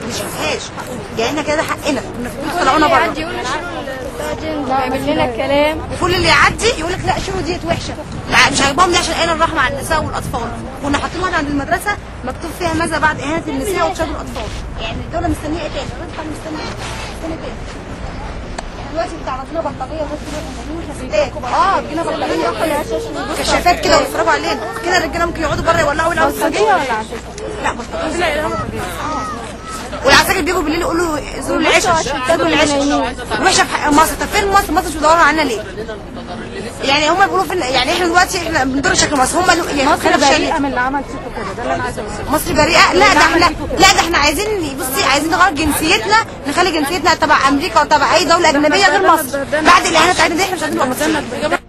بنشوفهاش يعني احنا كده حقنا كنا في طلعونا بره يقول شيلوا البتاع دي يعمل لنا الكلام كل اللي يعدي يقول لك لا شيلوا ديت وحشه لا مش عاجبهم دي عشان قايله الرحمه على النساء والاطفال كنا حاطين واحده عند المدرسه مكتوب فيها ماذا بعد اهانه النساء وتشاهد الاطفال يعني الدوله مستنيه ايه تاني الراجل كان مستنيه مستنيه تاني احنا دلوقتي بتعرض لنا بلطجيه وناس كده ستات اه بيجينا بلطجيه كشافات كده ويتفرجوا علينا كده الرجاله ممكن يقعدوا بره يولعوا يلعبوا بلطجيه ولا لا بلطجيه والعساكر بيجوا بالليل يقولوا زوروا العشاء زوروا العشاء وحشه في حق مصر طب فين مصر مصر مش بيدوروا علينا ليه؟ يعني هم بيقولوا فين يعني احنا دلوقتي احنا بندور شكل مصر هم يعني مصر خلينا في بريئه شكل- من اللي عمل فيكم كده ده اللي انا عايزه اقوله مصر بريئه لا ده احنا لا ده احنا عايزين بصي عايزين نغير جنسيتنا نخلي جنسيتنا تبع امريكا وتبع اي دوله اجنبيه غير مصر بعد الاهانه بتاعتنا دي احنا مش عايزين نبقى مصريين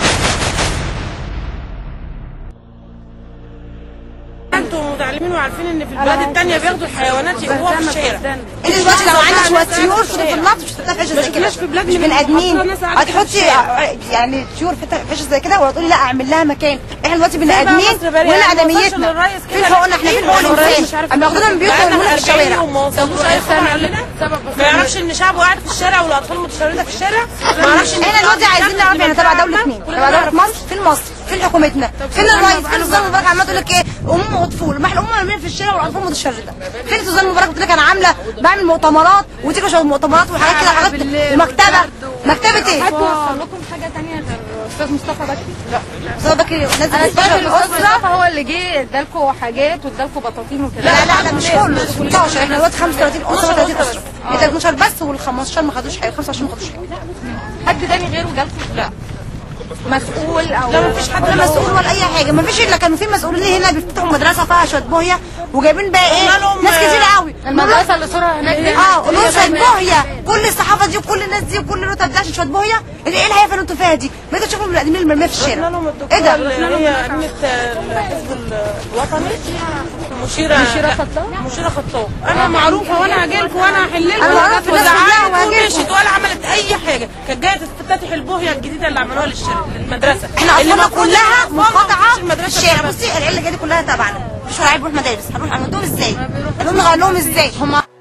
انتوا متعلمين وعارفين ان في البلاد التانية بياخدوا الحيوانات يقوها في الشارع انت دلوقتي لو عندك شويه طيور في النط مش هتحطها في حشه زي كده شفناش في بلاد مش من بني ادمين المحافظة ناس قاعدة في هتحطي يعني طيور في في حشه زي كده ولا تقولي لا اعمل لها مكان احنا دلوقتي بني بقى ادمين مصر بريئة؟ ولا ما وصلش ادميتنا للرئيس فين كده حقوقنا احنا فين حقوق الرئيس الانسان مش عارف اما ياخدونا من بيوتنا بقالنا ويرمونا في 40 الشوارع يوم ما وصلوش اي سنه ما يعرفش ان شعبه قاعد في الشارع والاطفال متشرده في الشارع ما يعرفش ان احنا دلوقتي عايزين نعرف احنا تبع دوله مين تبع دوله مصر فين مصر فين حكومتنا فين الرئيس فين سوزان مبارك عماله تقول لك ايه ام وطفول ما احنا الام مرميه في الشارع والاطفال متشرده فين سوزان مبارك بتقول لك انا عامله بعمل مؤتمرات وتيجي شغل مؤتمرات وحاجات كده حاجات ومكتبه مكتبه ايه؟ اوصل لكم حاجه ثانيه غير استاذ مصطفى بكري لا استاذ بكري نازل انا يستشرف شايف الاستاذ الاسره مصطفى هو اللي جه ادالكم حاجات وادالكم بطاطين وكده لا لا لا مش كله 16 احنا دلوقتي 35 اسره 30 اسره ال 12 بس وال 15 ما خدوش حاجه 25 ما خدوش حاجه حد تاني غيره جالكم لا مسؤول او لا ما فيش حد لا مسؤول ولا اي حاجه ما فيش الا كانوا في مسؤولين هنا بيفتحوا مدرسه فيها شويه بوهيه وجايبين بقى ايه قلنا لهم ناس كتير قوي المدرسه اللي صورها هناك دي اه قولوا شويه بوهيه كل الصحافه دي وكل الناس دي وكل الرتب ده عشان شويه بوهيه ايه الهيافه اللي انتوا فيها دي بقيتوا تشوفوا البني ادمين المرميه في الشارع قلنا لهم الدكتوره ايه ده اللي هي امينه الحزب الوطني مشيره مشيره خطاب مشيره خطاب انا معروفه وانا هاجي لكم وانا هحل لكم أنا معروفة الناس كلها وزعلت وهاجي لكم. ومشيت ولا عملت اي حاجه كانت جايه تفتتح البوهيه الجديده اللي عملوها للشارع للمدرسه احنا اللي اطفالنا المفروض كلها الأطفال ما منقطعه تخشش المدرسه في الشارع بتاعتها. بصي العيله دي كلها تبعنا مش ولا هيروح مدارس هنروح هنودوهم ازاي؟ هنقول لهم ازاي؟ هم